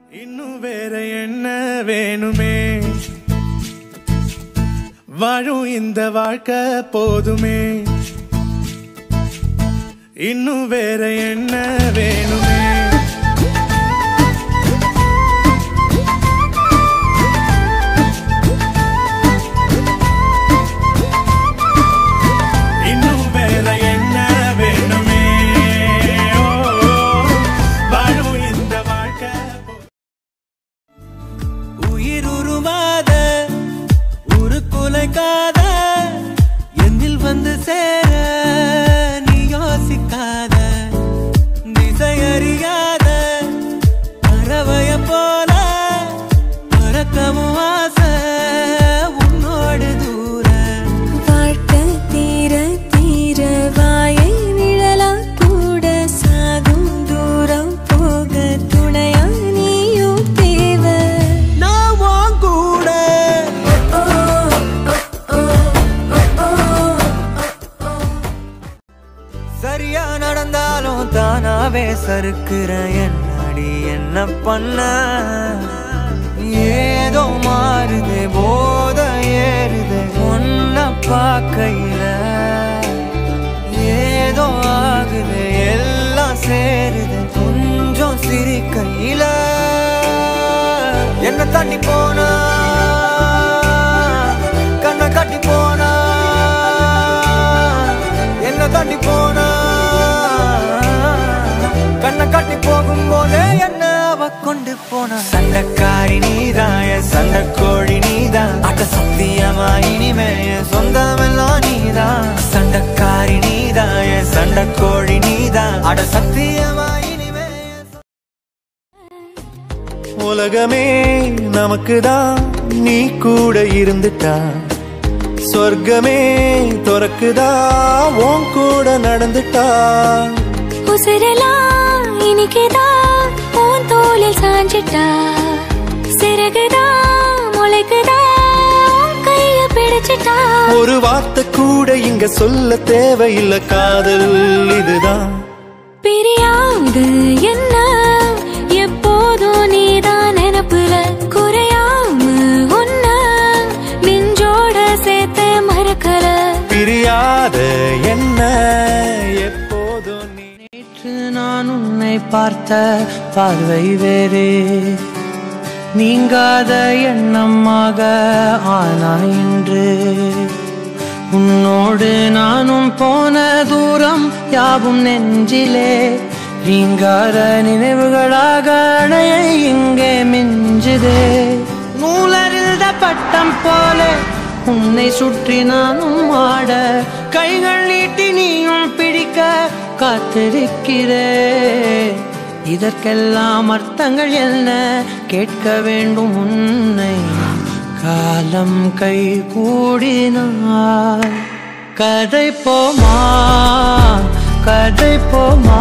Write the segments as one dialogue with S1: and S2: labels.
S1: இன்னும் வேற என்ன வேணுமே வாழும் இந்த வாழ்க்கை போதுமே இன்னும் வேற என்ன வேணுமே இன்னும் வேற என்ன வேணுமே ஓ, வாழும் இந்த வாழ்க்கை போ-
S2: உயிர் உருவாத ஒரு குலைக்காத என்னில் வந்து சேர நீ யோசிக்காத திசை அறியாத பறவைய போல பறக்கவும் ஆசை உன்னோடு தூர
S3: வாழ்க்கை தீர தீர வாயை நிழலா கூட சாகும் தூரம் போக துணையா நீயும் தேவை
S2: நான் உன் கூட
S3: ஓ, ஓ, ஓ, ஓ,
S2: சரியா நடந்தாலும் தானாவே சறுக்குற என்னடி என்ன பண்ண ஏதோ மாறுது போத ஏறுது ஒன்ன பார்க்கையில ஏதோ ஆகுது எல்லாம் சேருது கொஞ்சம் சிரிக்கையில என்ன தண்ணி போனா கண்ணை கட்டி போனா என்ன தட்டி போனா கண்ணை கட்டி போகும்போதே என்ன அவ கொண்டு போனா சண்டைக்காரி நீதாய சண்டை கோழி நீதான் அட்ட சத்தியமா இனிமே என் சொந்தமெல்லாம் நீதான் சண்டைக்காரி நீதாய சண்டை கோழி நீதான் அட சத்தியமா இனிமே என்
S1: உலகமே நமக்குதான் நீ கூட இருந்துட்டா சொர்க்கமே துறக்குதா உன் கூட நடந்துட்டா
S3: உசிரெல்லாம் இனிக்குதான் உன் தோளில் சாஞ்சிட்டா சிறகுதான் முளைக்குதா உன் கைய பிடிச்சிட்டா
S1: ஒரு வார்த்தை கூட இங்க சொல்ல தேவையில்லை காதல் இதுதான்
S3: பிரியாது என்ன எப்போதும் நீதான் நினப்புல குறையாம உன்ன நெஞ்சோட சேர்த்து மறக்கல
S1: பிரியாத என்ன எப்போதும் நீ
S2: நேற்று நான் உன்னை பார்த்த பார்வை வேறே நீங்காத எண்ணமாக ஆனா இன்று உன்னோடு நானும் போன தூரம் யாவும் நெஞ்சிலே நீங்காத நினைவுகளாக அணைய இங்கே மிஞ்சுதே நூலறிந்த பட்டம் போல உன்னை சுற்றி நானும் ஆட கைகள் நீட்டி நீயும் பிடிக்க காத்திருக்கிறே இதற்கெல்லாம் அர்த்தங்கள் என்ன கேட்க வேண்டும் உன்னை காலம் கை கூடினார் கதை போமா கதை போமா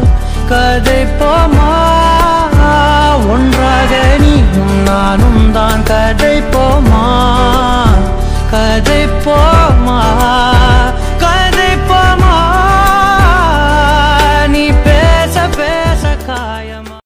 S2: கதை போமா ஒன்றாக நீயும் நானும் தான்